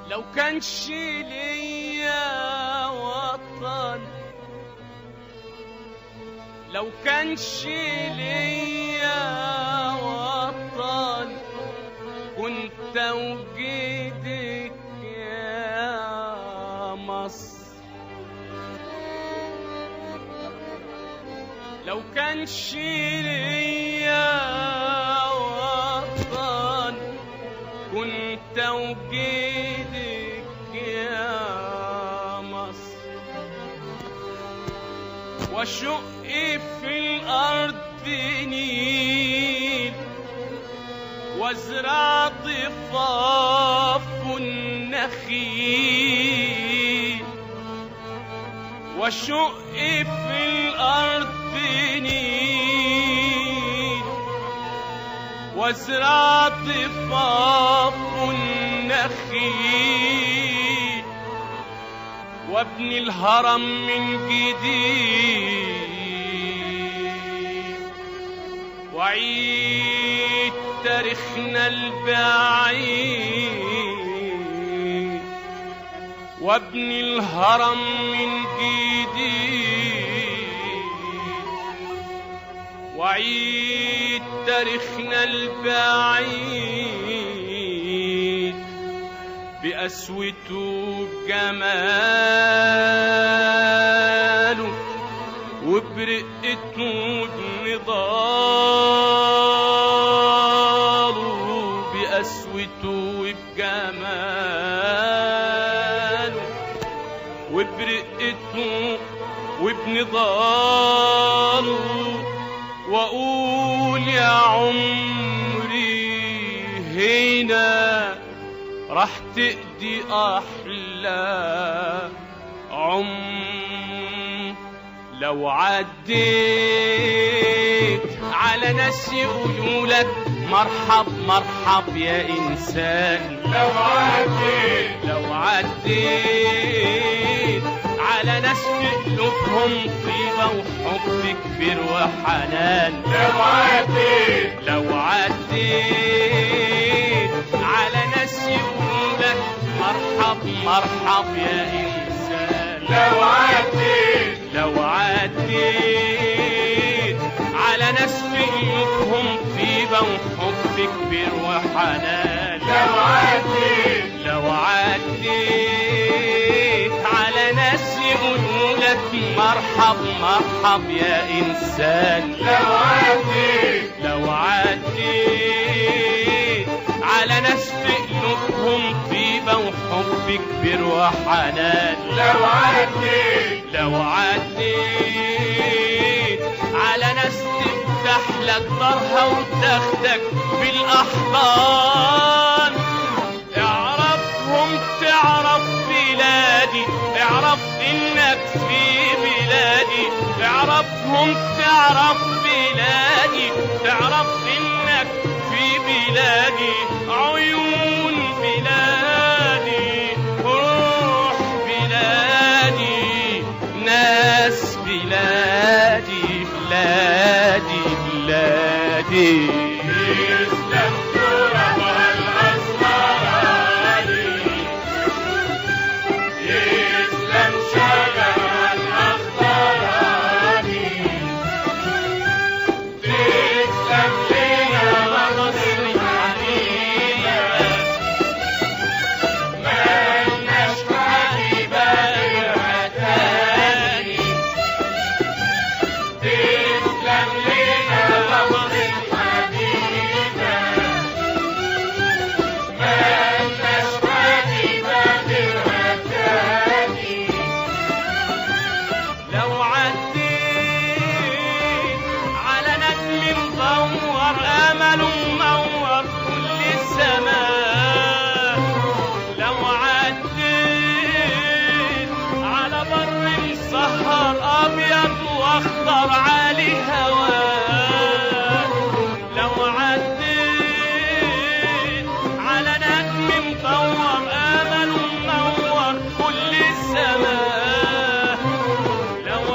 لو كانش ليا وطن لو كانش ليا وطن كنت وجدك يا مصر لو كانش ليا وطن كنت وجدك يا مصر وشق في الأرض نيل وازرع ضفاف النخيل وشق في الأرض نيل وازرع ضفاف النخيل وابني الهرم من جديد وعيد تاريخنا البعيد وابني الهرم من جديد وعيد تاريخنا البعيد بقسوته بجماله وبرقته بنضاله بقسوته وبجماله وبرقته وبنضاله واقول يا عمري هنا راح تقضي احلى عمر لو عديت على ناس يقولولك مرحب مرحب يا انسان لو عديت لو عديت على ناس في قلوبهم طيبة وحب كبير وحنان لو عديت لو عديت على ناس يقولولك مرحب مرحب يا إنسان لو عديت لو عديت على ناس في قلوبهم طيبة وحب كبير وحنان لو عديت لو عديت على ناس يقولولك مرحب مرحب يا إنسان لو عديت لو عديت على ناس في قلوبهم طيبة وحب كبير وحنان لو عديت لو عديت على ناس تفتح لك دارها وتاخدك بالأحضان اعرفهم تعرف بلادي اعرف انك في بلادي اعرفهم تعرف بلادي تعرف انك في بلادي عيون بلادي روح بلادي ناس بلادي بلادي بلادي يسلم تراب الأسمراني يسلم شجر الأخضراني تسلم لنا مصر حبيبة مالناش حبيبة غيرها تاني تسلم لنا مصر حبيبة مالناش حبيبة غيرها تاني لو عديت على نجم مدور امله منور كل السماء لو عديت على بر مسهر ابيض واخضر عالي هواه لو عديت على نجم مدور امله منور كل السماء لو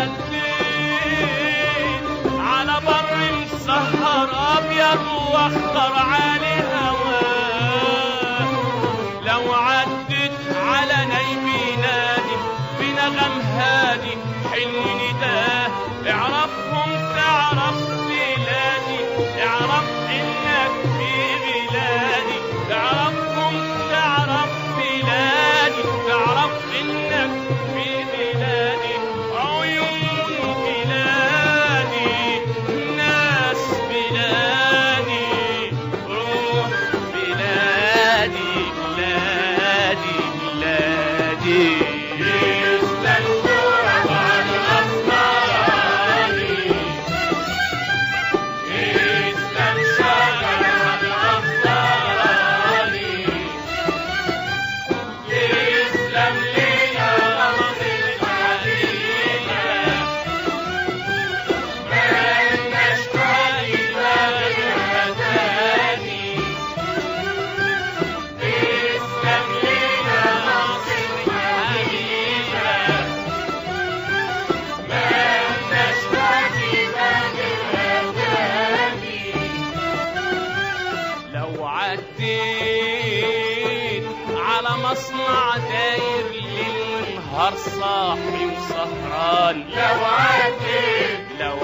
عديت على بر مسهر ابيض واخضر عليه هواه لو عديت مصنع داير ليل ونهار صاحي وسهران لو عديت لو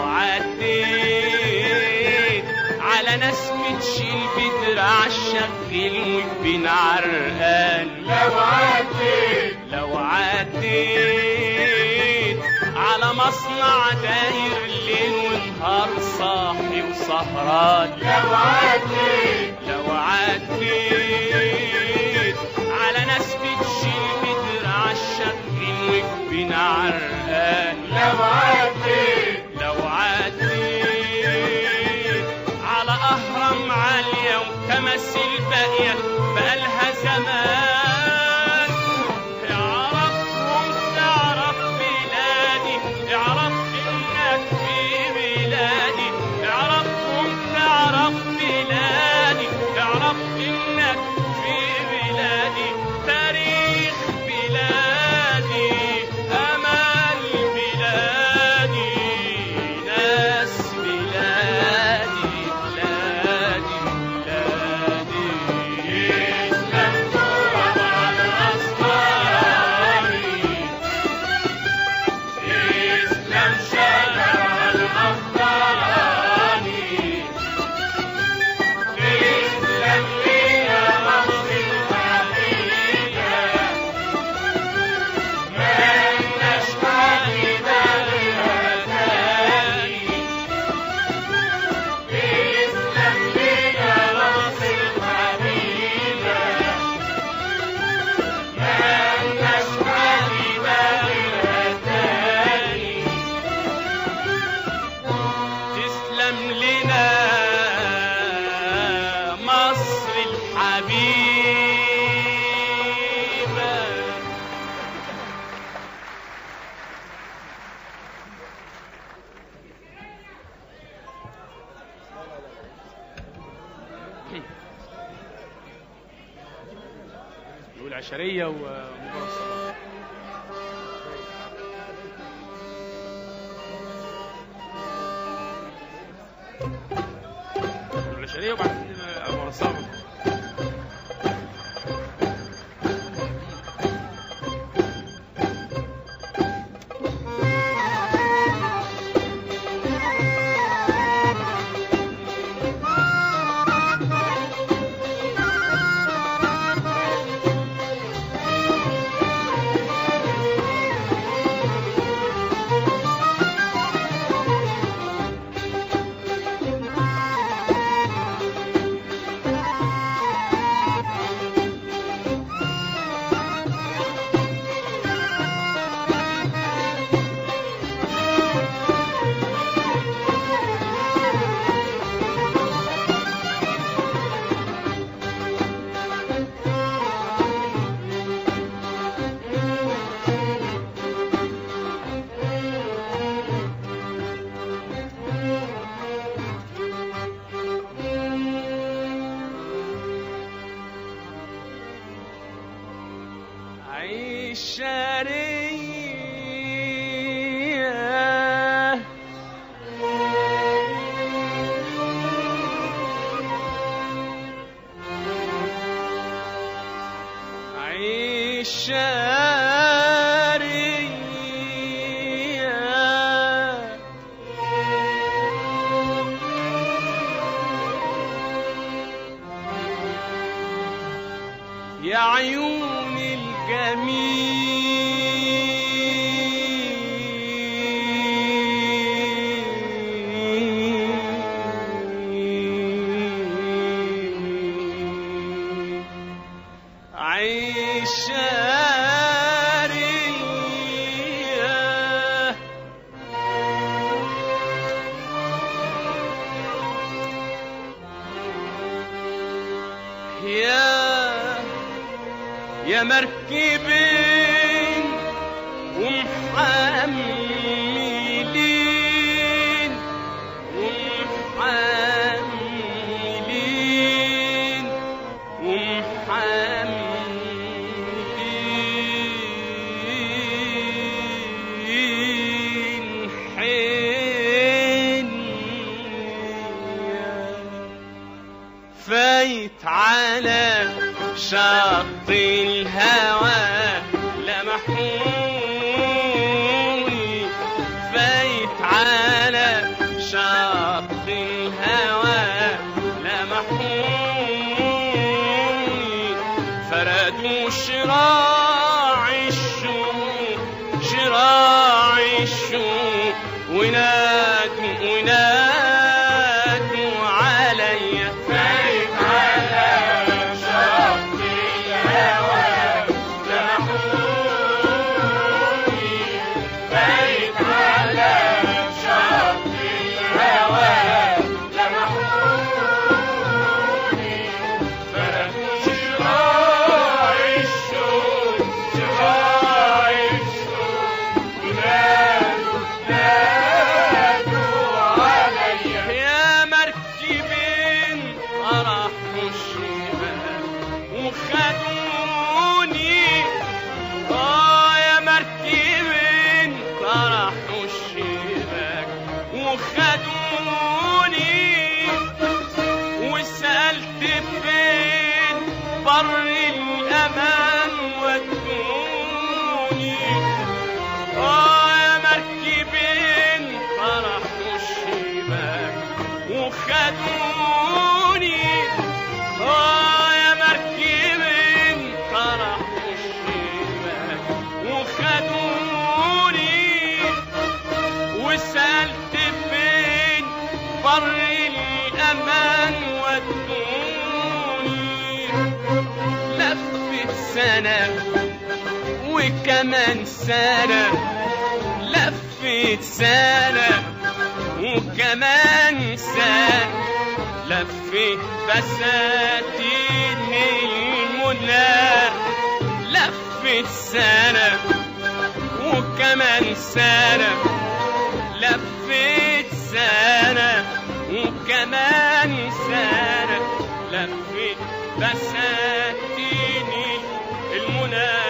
عديت على ناس بتشيل بدراع شغل وبين عرقان لو عديت لو عديت على مصنع داير ليل ونهار صاحي وسهران لو عديت لو عديت على ناس بتشيل بدراع الشغل وبين عرقان لو عديت لو عديت على أهرام عالية وتماثيل باقية بقالها زمان اعرفهم تعرف بلادي اعرف إنك في بلادي اعرفهم تعرف بلادي اعرف إنك في بلادي تاريخ بلادي أمل بلادي ناس بلادي بلادي بلادي اسلام تراب على الأصفاري اسلام شجر على الأخضراني اسلام لينا مصر الحقيقة مالناش حبيبة غيرها تاني اسلام لينا مصر الحبيبة مالناش حبيبة غيرها تاني تسلم لنا مصر الحبيبة نقول عشرية ومباراة الصباح العشرية وبعدين مباراة الصباح عشرية عشرية يا عيون الجميل عشارية يا يا مركبين ومحملين ومحملين ومحملين حين فايت على شط الهوى لمحوني فايت على شط الهوى لمحوني فردوا شراع الشوق شراع الشوق ونادوا ونادوا عليا فايت على شط الهوى لمحوني فايت على شط الهوى لمحوني فردوا شراع الشوق شراع الشوق ونادوا نادوا عليا يا مركبين طرحوا الشباب وخدوني اه يا مركبين طرحوا الشباك وخدوني وسألت فين بر الأمان ودوني آه يا مركبين طرحوا الشباك وخدوني آه يا مركبين طرحوا الشباك وخدوني وسألت فين بر الأمان ودوني لفت سنة وكمان سنة لفت سنة وكمان سنة لفت بساتين المنى لفت سنة وكمان سنة لفت سنة وكمان سنة لفت بساتين المنى